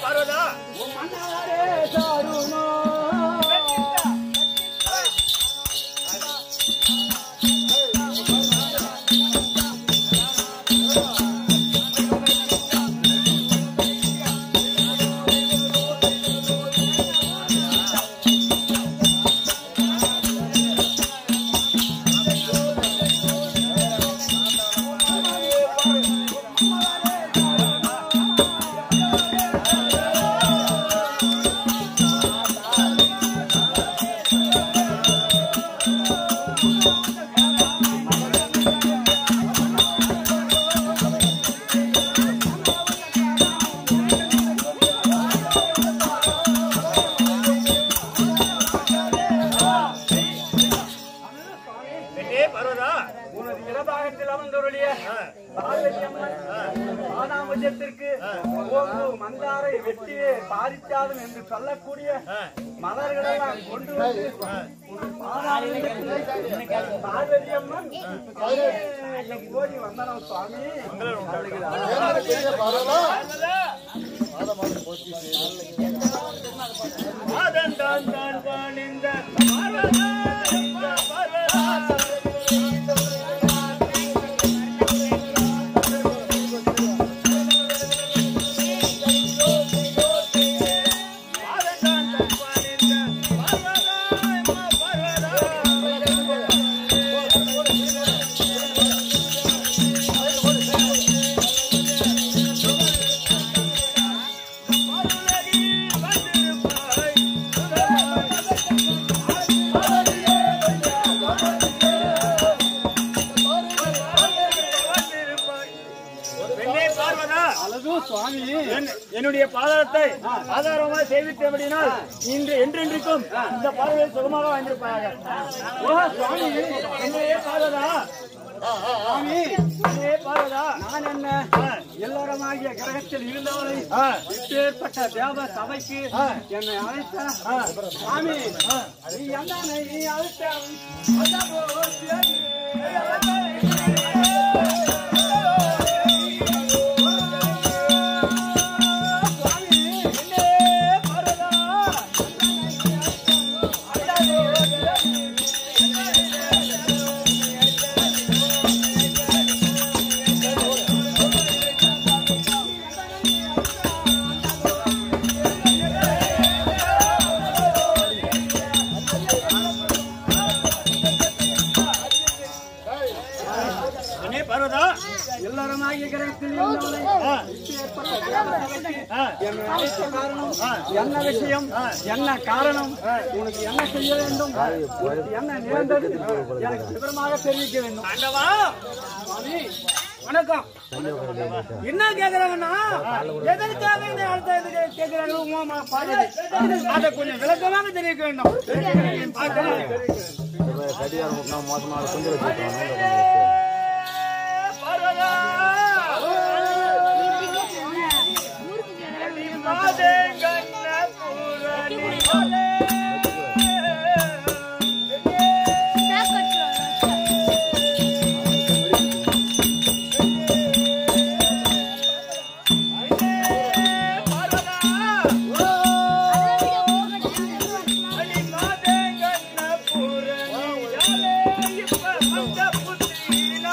பார்வதா பெண்ணே பார்வதா உனது இடபாகத்தில் அமர்ந்தவருடைய பார்வதி அம்மன் மாதாமஜத்திற்கு ஓங்கு மந்தாரை வெட்டியே பாரிச்சாதம் என்று சொல்லக்கூடிய மலர்களெல்லாம் கொண்டு வந்து உன் பாதாளத்திலே பார்வதி அம்மன் ஓடி வந்தனம் சுவாமி அதன் தான் தான் தான் இந்த பார்வதா இந்த பார்வதா அதன் தான் தான் தான் இந்த பார்வதா இந்த பார்வதா பெண்ணே பார்வதா அழகு சுவாமி என்- என்னுடைய பாதாரத்தை ஆதாரமாக சேவித்தபடினால் இன்று என்றென்றைக்கும் இந்த பார்வையை சுகமாக வாழ்ந்திருப்பாயாக ஓ சுவாமி என்னையே பார்வதா சுவாமி என்னையே பார்வதா நான் என்ன எல்லாருமாகிய கிரகத்தில் இருந்தவரை ஆ, இப்பேற்பட்ட தேவ சபைக்கு என்னை அழைத்த சுவாமி நீ என்ன நீ அழைத்த என்னையே பார்வதா எல்லாருமாகிய கிரகத்தில் இருந்தவரை இப்பேற்பட்ட தேவ சபைக்கு ஆ, என்னை அழைத்த காரணம் என்ன விஷயம் என்ன காரணம் உனக்கு என்ன செய்ய வேண்டும் உனக்கு என்ன நேர்ந்தது எனக்கு விவரமாக தெரிவிக்க வேண்டும் ஆண்டவா சுவாமி வணக்கம் என்ன கேக்குறாங்கன்னா எதற்காக இந்த இடத்த இது கேக்குறாங்க உமா பார்வதி அதை கொஞ்சம் விளக்கமாக தெரிவிக்க வேண்டும் பார்க்கலாம். பார்வதா மாதே கண்ண பூரணி மலே. அடி மாதே கண்ண பூரணி மலே. இப்ப அந்த புத்தியில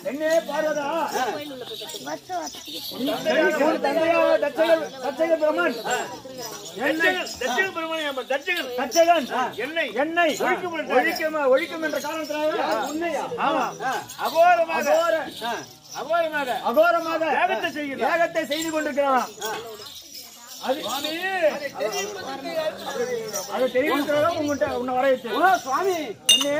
என்னே பார்வதா உன் தந்தையாக தட்சகன் தட்சக பிரமன் தட்சகன் என்னை என்னை ஒழிக்கும் என்றார். ஒழிக்கும் ஒழிக்கும் என்ற காரணத்தினால உண்மையா ஆமா அகோரமாக அகோர அகோரமாக அகோரமாக யாகத்தை செய்கிறார். யாகத்தை செய்து கொண்டிருக்கிறான் அது அதை தெரிவிக்கிறதா உங்கள்கிட்ட உன்னை வர வச்சு ஓ சுவாமி என்னே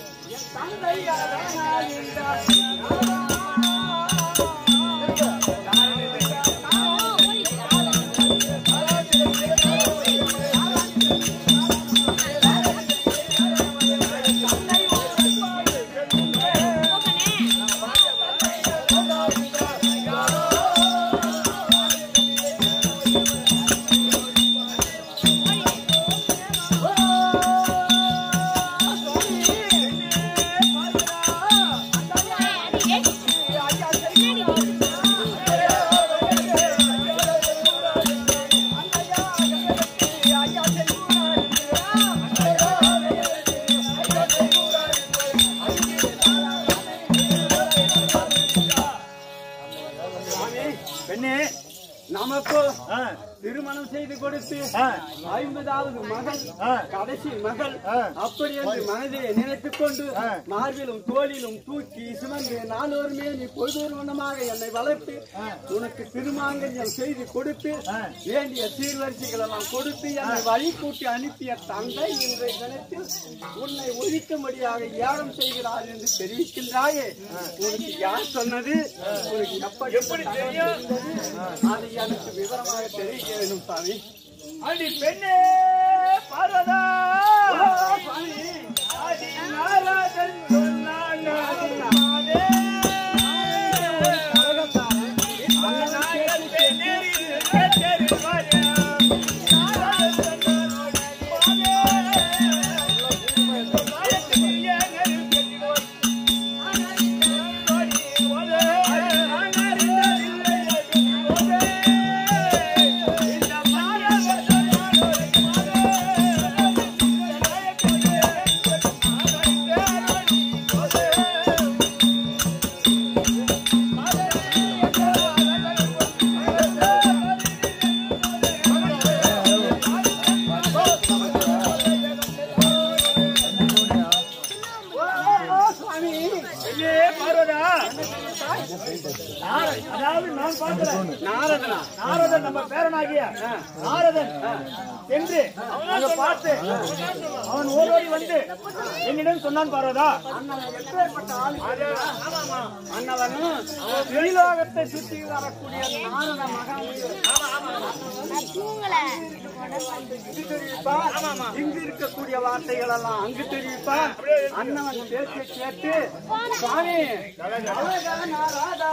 பெண்ணே நமக்கு ஆ, திருமணம் செய்து கொடுத்து ஆ, ஐம்பதாவது மகள் ஆ. கடைசி மகள் ஆ. அப்படி என்று மனதிலே நினைத்துக் கொண்டு ஆ. மார்பிலும் தோளிலும் தூக்கி சுமந்து நாளொருமே நீ பொழுதொரு வண்ணமாக என்னை வளர்த்து உனக்கு திருமாங்கல்யம் செய்து கொடுத்து ஆ. வேண்டிய சீர்வரிசைகள் எல்லாம் கொடுத்து என்னை வழி கூட்டி அனுப்பிய தந்தை இன்றைய தினத்தில் உன்னை ஒழிக்கும்படியாக ஏலம் செய்கிறார் என்று தெரிவிக்கின்றாயே உனக்கு யார் சொன்னது உனக்கு எப்படி எப்படி தெரியும் அது எனக்கு விவரமாக தெரிவிக்க வேண்டும் சாமி அடி பெண்ணே பார்வதா அடி நாரதன் சொன்னான் நாதே. அநாயகத்தை நெறியில் கேட்டறிவாரே. நாரதன் சொன்னான் ஐயே, பார்வதா நார- அதாவது நான் பார்க்கிறேன் நாரதனா நாரதன் நம்ம பேரனாகிய நாரதன் என்று அங்க பார்த்து அவன் ஓடோடி வந்து என்னிடம் சொன்னான் பார்வதா அன்னவனும் வெளிலோகத்தை சுற்றி வரக்கூடிய நாரத மகன் இங்கு தெரிவிப்பார் இங்கு இருக்கக்கூடிய வார்த்தைகள் எல்லாம் அங்கு தெரிவிப்பார் அண்ணவன் பேச்சை கேட்டு சுவாமி அழகா நாராதா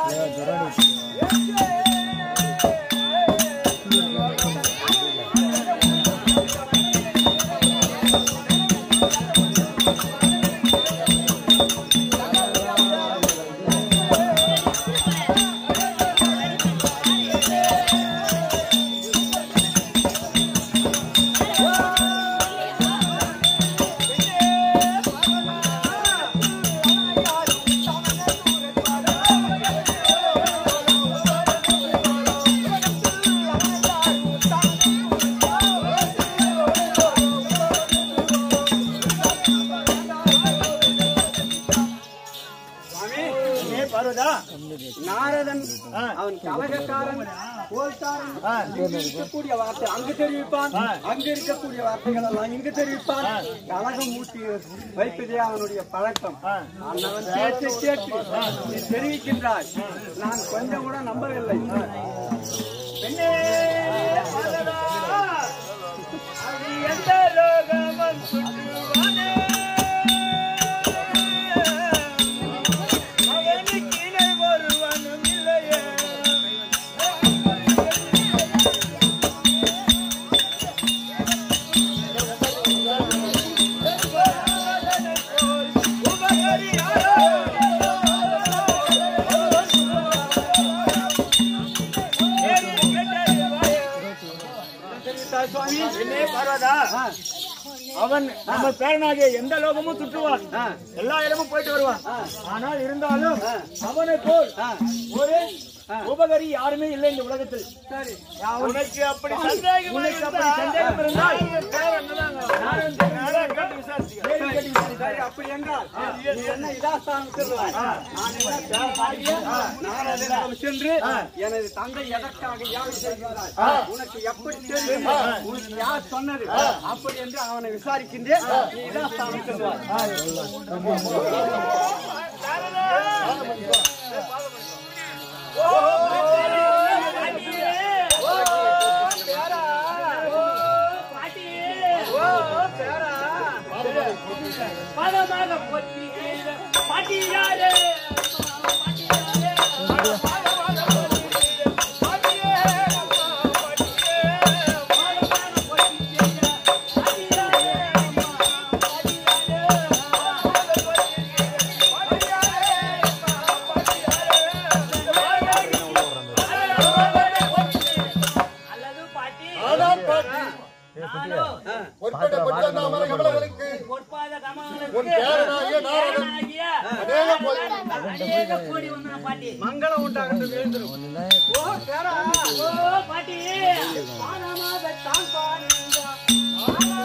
ஏ பார்வதா நாரதன் ஆ. அவன் கலகக்காரன் போல்காரன் இங்கு இருக்கக்கூடிய வார்த்தை அங்கு தெரிவிப்பான் அங்கு இருக்கக்கூடிய வார்த்தைகள் எல்லாம் இங்கு தெரிவிப்பான் கலகம் மூட்டி வைப்பதே அவனுடைய பழக்கம் ஆ. அண்ணவன் பேச்சை கேட்டு நீ தெரிவிக்கின்றாய் நான் கொஞ்சம் கூட நம்பவில்லை பெண்ணே பார்வதா அது எந்த லோகமன் சுற்றுவானே அவனுக்கு இணை ஒருவனும் இல்லையே தெரிவித்தாய் சுவாமி பெண்ணே பார்வதா அவன் நம்ம பேரனாகிய எந்த லோகமும் சுற்றுவான் எல்லா இடமும் போயிட்டு வருவான் ஆனால் இருந்தாலும் அவனை போல் ஒரு உபகரி யாருமே இல்லை இந்த உலகத்தில் சரி உனக்கு அப்படி சந்தேகம் உனக்கு அப்படி சந்தேகம் இருந்தால் நானும் இந்த நேரம் கேட்டு விசாரிச்சுக்கிறேன். கேள்வி கேட்டு விசாரிக்கிறேன். சரி அப்படி என்றால் நீ என்ன இதாஸ்தானம் சொல்லுவாய் நான் என்ன தேவனாகிய நாரதனிடம் சென்று எனது தந்தை எதற்காக யாகம் செய்கிறார் உனக்கு எப்படி தெரியும் உனக்கு யார் சொன்னது அப்படி என்று அவனை விசாரிக்கின்றேன் நீ இதாஸ்தானம் சொல்லுவாய் பணமாக பொத்தி பாட்டியாரே அல்லது பாட்டி நானும் பொற்பட்ட பொற்றாமர கமலங்களுக்கு பொற்பாத கமலங்களுக்கு உன் பேரனாகிய நாரதன் பேரனாகிய அநேக போதை அநேக கோடி வந்தன பாட்டி மங்களம் உண்டாகட்டும் எழுந்திரும் ஓ பேரா ஓ பாட்டி பானமாக தான் பாருங்க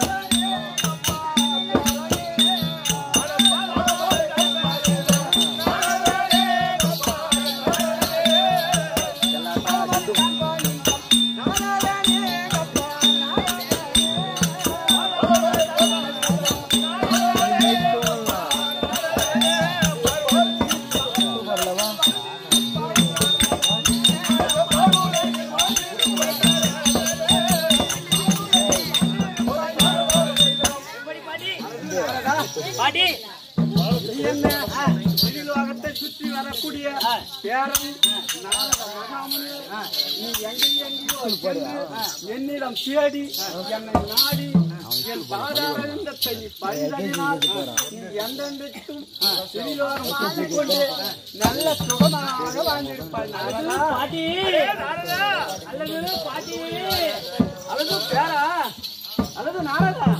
எப்படி பாட்டி பாட்டி நீ என்ன திரிலோகத்தை சுற்றி வரக்கூடிய பேரன் நாரத மகாமுனி நீ எங்கே எங்கேயோ சென்று என்னிடம் தேடி என்னை நாடி என் பாதாரந்தத்தை நீ பரிந்தறினால் நீ எந்தெந்தைக்கும் திரிலோகம் சுற்றி கொண்டு நல்ல சுகமாக வாழ்ந்திருப்பாய் நாரதா பாட்டி அல்லது பாட்டி அல்லது பேரா அல்லது நாரதா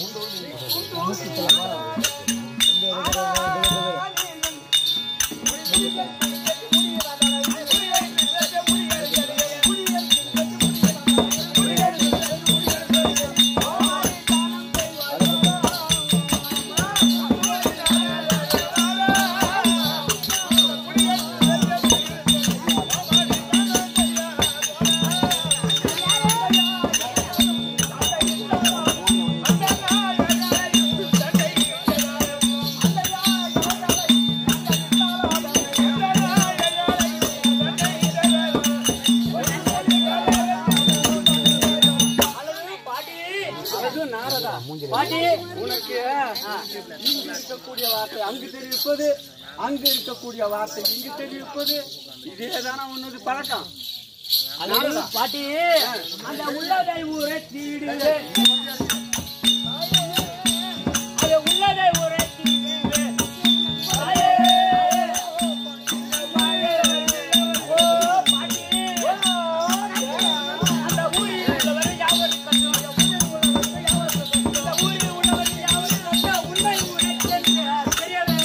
அல்லது நாரதா பாட்டி உனக்கு இங்கு இருக்கக்கூடிய வார்த்தை அங்கு தெரிவிப்பது அங்கு இருக்கக்கூடிய வார்த்தை இங்கு தெரிவிப்பது இதேதான உன்னது பழக்கம் அல்லது பாட்டி அந்த உள்ளதை உரைத்தீடு அது உள்ளதை உரைத்தீடு தாயே. ஓ, பாட்டி. அந்த ஊரில் உள்ளவர் யாவரும் கண்டும். அந்த ஊரில் உள்ளவர் யாவரும் கண்டும். உண்மை உரைத்தென்று தெரியவே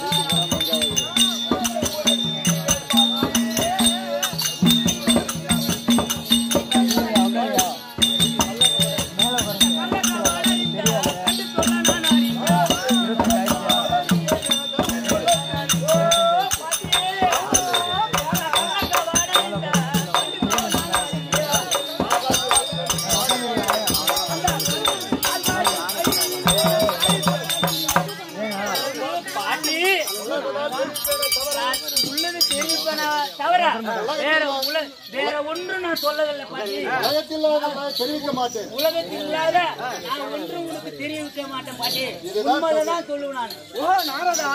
பாட்டி உள்ளது தெரிவிப்பன தவிர வேற உல- வேற ஒன்றும் நான் சொல்லவில்லை பாட்டி உலகத்தில் நான் தெரிவிக்க மாட்டேன் உலகத்தில் இல்லாத நான் ஒன்றும் உனக்கு தெரிவிக்க மாட்டேன் பாட்டி உண்மைதான் சொல்லுவேன் நான் ஓ நாரதா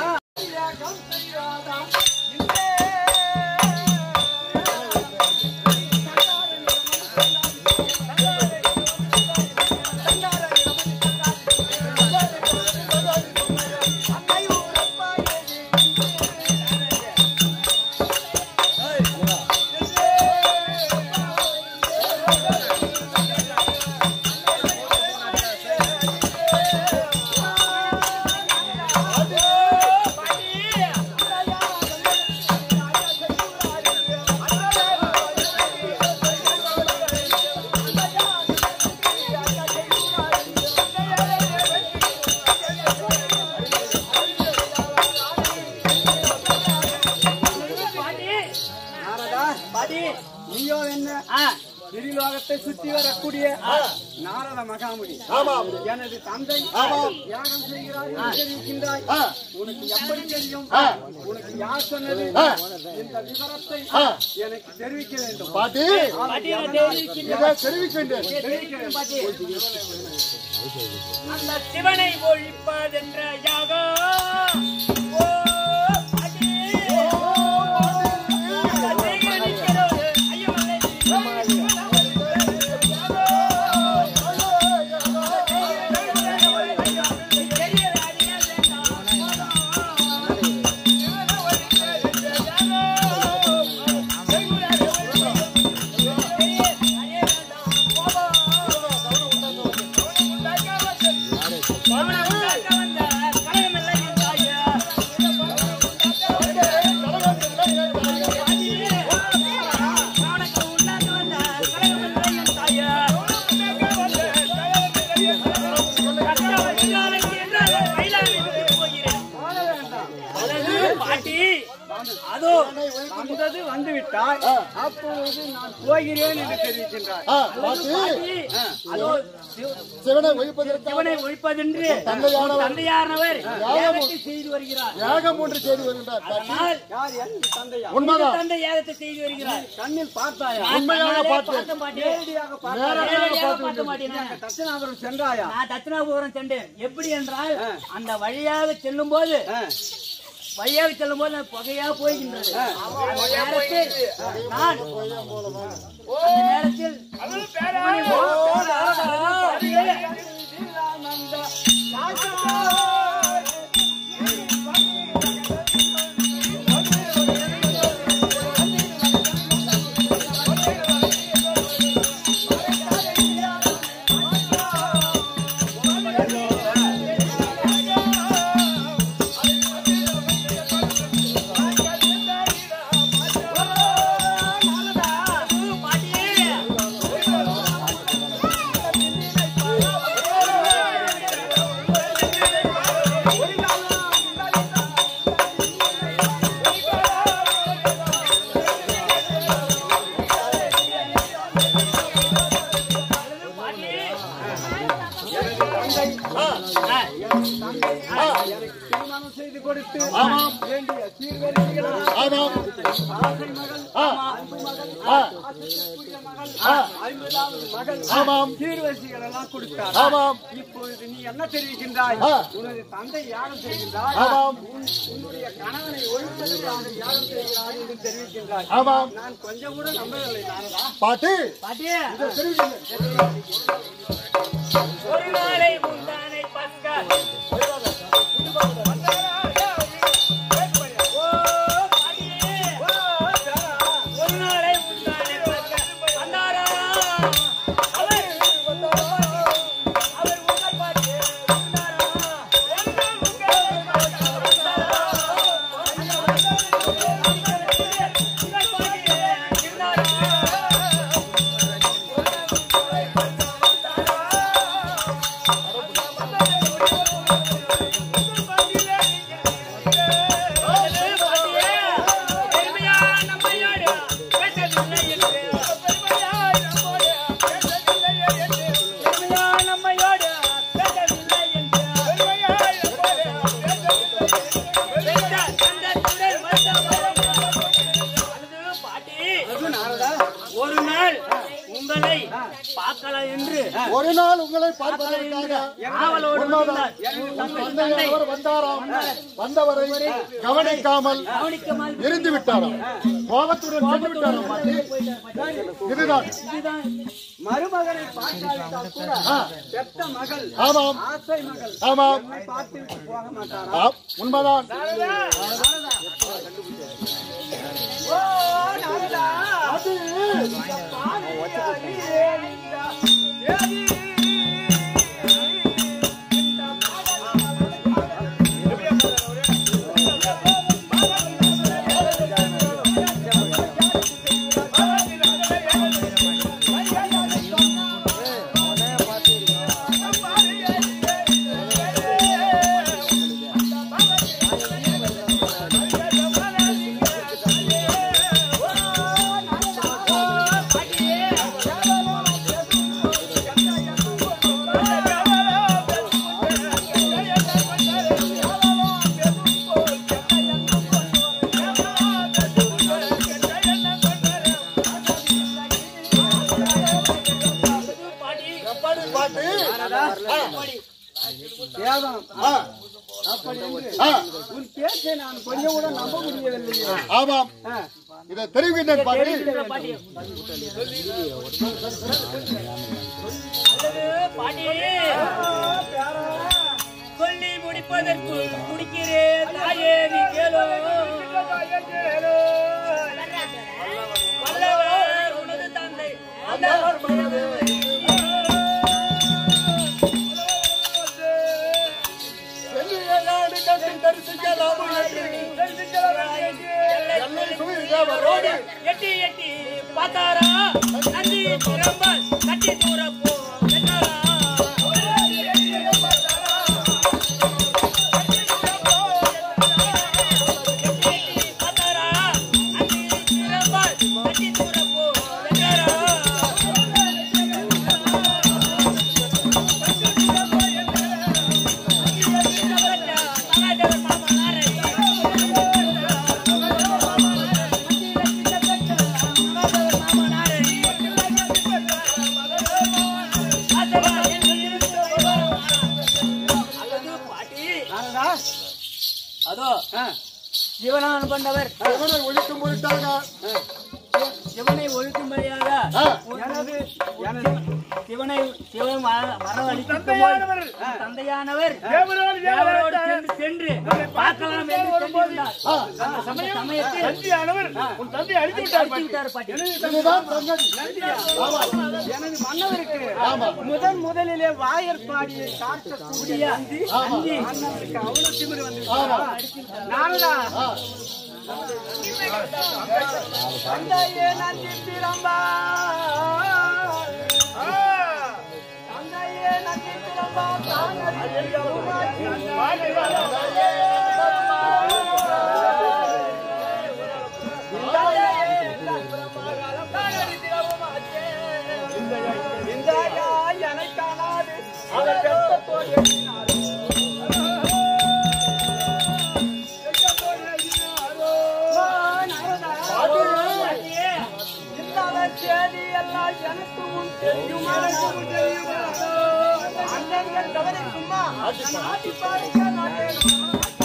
ஆ பாட்டி நீயோ என்ன ஆ, திரிலோகத்தை சுற்றி வரக்கூடிய நாரத மகாமுனி ஆமாம் எனது தந்தை ஆமாம். யாகம் செய்கிறார் என்று தெரிவிக்கின்றாய் ஆ. உனக்கு எப்படி தெரியும் ஆ. உனக்கு யார் சொன்னது ஆ. இந்த விவரத்தை ஆ. எனக்கு தெரிவிக்க வேண்டும் பாட்டி பாட்டி நான் தெரிவிக்கின்றேன். இதை தெரிவிக்கின்றேன் தெரிவிக்கிறேன் பாட்டி. அந்த சிவனை ஒழிப்பதென்ற யாகம் ஓ, பாட்டி. அந்த தேகிர நிற்கிறோடு ஐயமலை பாட்டி அதோ வந்தது வந்து விட்டாய் அப்பொழுது நான் போகிறேன் என்று தெரிவிக்கின்றாய் ஆ, பாட்டி பாட்டி, அதோ சிவனை ஒழிப்பதற்காக சிவனை ஒழிப்பதென்று தந்தையானவர் தந்தையானவர் யாகத்தை செய்து வருகிறார் யாகம் ஒன்று செய்து வருகின்றார் பாட்டி ஆனால் யார் என் தந்தையா உண்மைதான் தந்தை யாகத்தை செய்து வருகிறார் கண்ணில் பார்த்தாயா நான் உண்மையாக கண்ணாலே பார்த்தேன். பார்த்த மாட்டேன். நேரடியாக பார்த்தாயா நேரடியாக பார்த்த மாட்டேன் தட்சிணாபுரம் சென்றாயா நான் தட்சிணாபுரம் சென்றேன் எப்படி என்றால் அந்த வழியாக செல்லும் போது ஆ. வழியாக செல்லும் போது நான் புகையா போகின்றது அந்த நேரத்தில் நான் அந்த நேரத்தில் எனக்கு திருமணம் செய்து கொடுத்து ஆமாம். வேண்டிய சீர்வரிசைகளை ஆமாம் ஆசை மகள் ஆ. அன்பு மகள் ஆ. ஆசைக்குரிய மகள் ஆ. ஐம்பதாவது மகள் ஆமாம். சீர்வரிசைகள் எல்லாம் கொடுத்தார் ஆமாம் இப்பொழுது நீ என்ன தெரிவிக்கின்றாய் ஆ. உனது தந்தை யாகம் செய்கின்றாய் ஆமாம். உன்- உன்னுடைய கணவனை ஒழிப்பதற்காக யாகம் செய்கிறாய் என்று தெரிவிக்கின்றாய் ஆமாம் நான் கொஞ்சம் கூட நம்பவில்லை நானதா பாட்டி பாட்டி இதை தெரிவிக்கின்றேன் ஒரு நாளை முந்தானை பக்க ஓ, பாட்டியே. ஒரு நாளை முந்தானை பக்க வந்தாரா அவர் அவர் உங்கள் பாட்டி வந்தாரா உங்கள் உங்கள் பாட்டி வந்தாரா உங்கள் பாட்டி இருந்தாரா ஒரு நாள் உங்களை பார்க்கலாம் என்று ஒரு நாள் உங்களை பார்ப்பதற்காக ஆவலோடு உண்மைதான். வந்திருந்தார். உன் தந்தையானவர் வந்தாராம் வந்தவரை கவனிக்காமல் கவனிக்காமல் எரிந்து விட்டாராம் கோபத்துடன் சென்று விட்டாராம் பாட்டி இதுதான் இதுதான் மருமகனை பார்க்காவிட்டால் கூட ஆ, பெத்த மகள் ஆமாம் ஆசை மகள் ஆமாம் என்னை பார்த்து விட்டு போக மாட்டாரா ஆம், உண்மைதான் ஆ வேதம் ஆ, அப்படி என்று ஆ, உன் பேச்சை நான் கொஞ்சம் கூட நம்ப முடியவில்லையே ஆமாம் ஆ, இதை தெரிவிக்கின்றேன் பாட்டி பாட்டி சொல்லி முடிப்பதற்குள் குடிக்கிறேன் தாயே நீ கேளோ வல்லவர் உனது தந்தை வல்லவர் எட்டி எட்டி பார்த்தாரா நந்தி திரும்ப கட்டி தூர போ என்னாரா? எட்டி எட்டி பார்த்தாரா நந்தி திரும்ப கட்டி தூர போ என்னாரா? மகாதேவன் மாமா நாராயணன். நாரதா, அதோ ஆ, சிவனான் கொண்டவர் எவனை ஒழிக்கும் பொருட்டாக சிவனை ஒழுக்கும்படியாக ஆ, எனது எனது சிவனை சிவன் மர- மரவழிக்கும் தந்தையானவர் தேவரோடு தேவரோடு தேவரோடு சென்று சென்று பார்க்கலாம் என்று சென்றிருந்தார். ஆ, அந்த சமயத்தில் தந்தையானவர் உன் தந்தை அழித்து விட்டார் அடித்து விட்டார் பாட்டி இதுதான் சங்கதி எனது மன்னவருக்கு ஆமா. முதன் முதலிலே வாயர் பாடியை காட்டக்கூடிய நந்தி ஆமா. மன்னவருக்கு அவ்வளவு திமிரு வந்து ஆமா. நாரதா ஆ, தந்தையே நந்தி பிரம்பா தந்தையே நந்தி பிரம்பா என்னை காணாது அவர் பெற்ற தோல் எண்ணினார். இல்லாத செய்தி எல்லாம் எனக்கு முன் தெரியுமா? அண்ணன்கள் கவனிக்குமா? நான் ஆட்டி பார்க்க மாட்டேன்.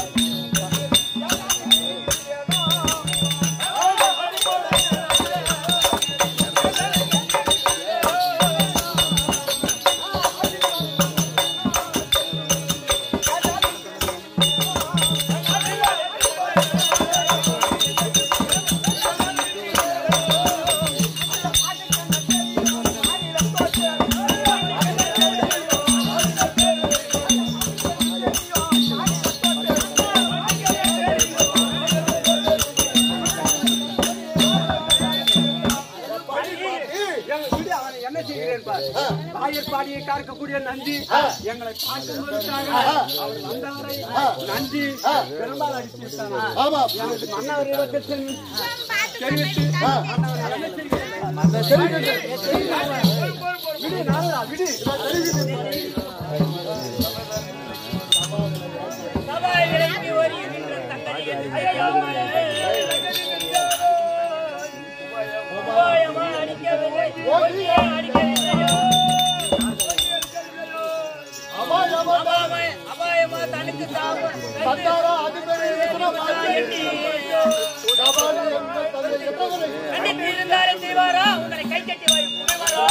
எங்க விடு, அவனை என்ன செய்கிறேன் பார். வாயர் பாடியை காக்கக்கூடிய நந்தி எங்களை காக்கும் பொருட்டாக அவர் வந்தவரை நந்தி பெரும்பால் அடித்து விட்டானா ஆமாம் எனது மன்னவர் இடத்தில் சென்று தெரிவித்து மன்னவர் என்ன செய்கிறேன்? விடு நாரதா, விடு சபாய் விலக்கி வருகின்ற தங்கை என்று தெரியாமல் உபாயமா அடிக்கவில்லை ஒல்லியா அடிக்கவில்லையோ அபாயமா அபாயமா- அபாயமா தனக்கு தாபம் சந்தாரா அதிபதி எண்ணி சபாலி என்ற தந்தை எத்தவரை கண்டித்து இருந்தாரே செய்வாரா உங்களை கை கட்டி வாய் புகழ்வாரா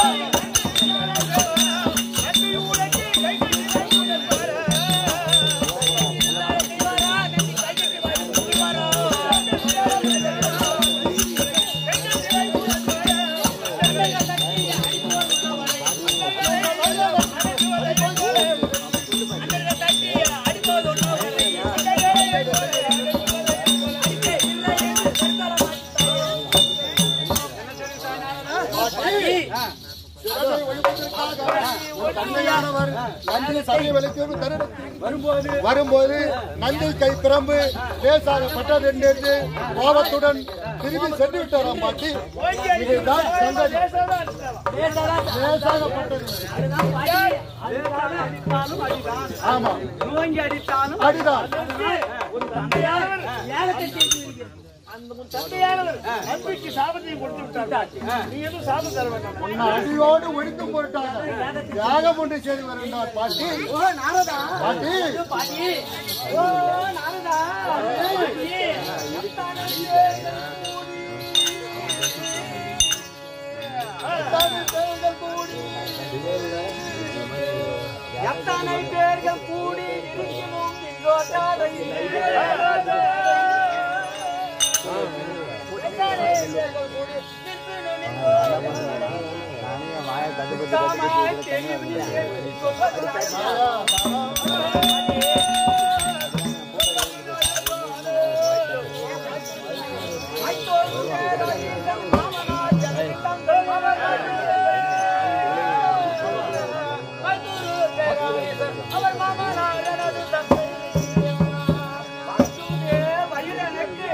சிறப்பை ஒழிப்பதற்காக ஒரு தந்தையானவர் நந்தி சபை வெளிக்கும் தருணத்தில் வரும்போது வரும்போது நந்தி கை பிரம்பு லேசாகப்பட்டது என்று கோபத்துடன் திரும்பி சென்று விட்டாராம் பாட்டி இதுதான் சங்கதி லேசாகப்பட்டது அடித்தாலும் அடிதான் ஆமா நோங்கி அடித்தாலும் அடிதான் ஒரு தந்தையார் ஏகத்தை செய்து வருகிறார். அந்த அந்த உன் தந்தையானவர் அன்பிற்கு சாபத்தையும் கொடுத்து விட்டார் நீ எதுவும் சாபம் தர வேண்டாம் உன்னை அடியோடு ஒழித்து போட்டாங்க தியாகம் ஒன்று செய்து வருகிறார் பாட்டி ஓ நாரதா பாட்டி பாட்டி ஓ நாரதா எத்தனை பேர்கள் கூடி இருக்கணும் இங்கோ அவர் மாமனார் எனது தந்தை வயிறனுக்கு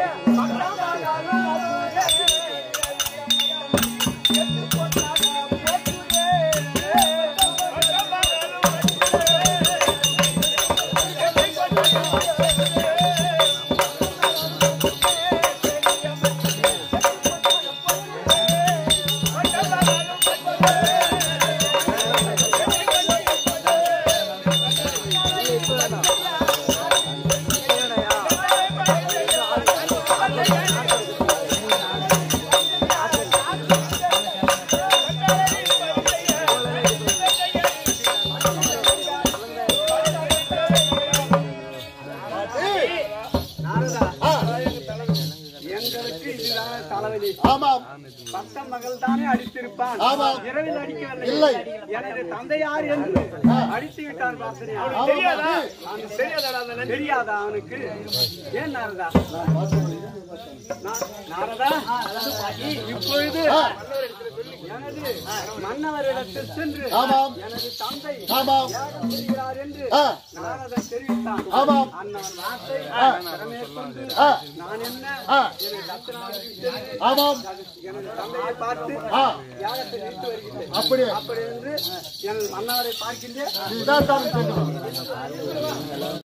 எங்களுக்கு இதுதான் தலைவலி ஆமாம் பட்டம் மகள் தானே அடித்திருப்பான் ஆமாம். இரவில் அடிக்கவில்லை இல்லை. எனது தந்தையார் என்று அடித்து விட்டார் பாசனையா ஆமாம் பாட்டி. அவனுக்கு தெரியாதாடா அந்த நன்றி? தெரியாதா அவனுக்கு ஏன் நாரதா நா- நாரதா இப்பொழுது எனது மன்னவரிடத்தில் சென்று ஆமாம். எனது தந்தை ஆமாம் யாகம் செய்கிறார் என்று ஆ. நாரதன் தெரிவித்தான் ஆமாம். அண்ணன் வார்த்தை கடமேற்கொண்டு ஆ. நான் என்ன ஆ. எனது தத்தனாருக்கு சென்று ஆமாம் எனது தந்தையை பார்த்து ஆ யாகத்தை நிறுத்தி வருகின்றேன் அப்படியே அப்படி என்று எனது மன்னவரை பார்க்கின்றேன் இதான் தான்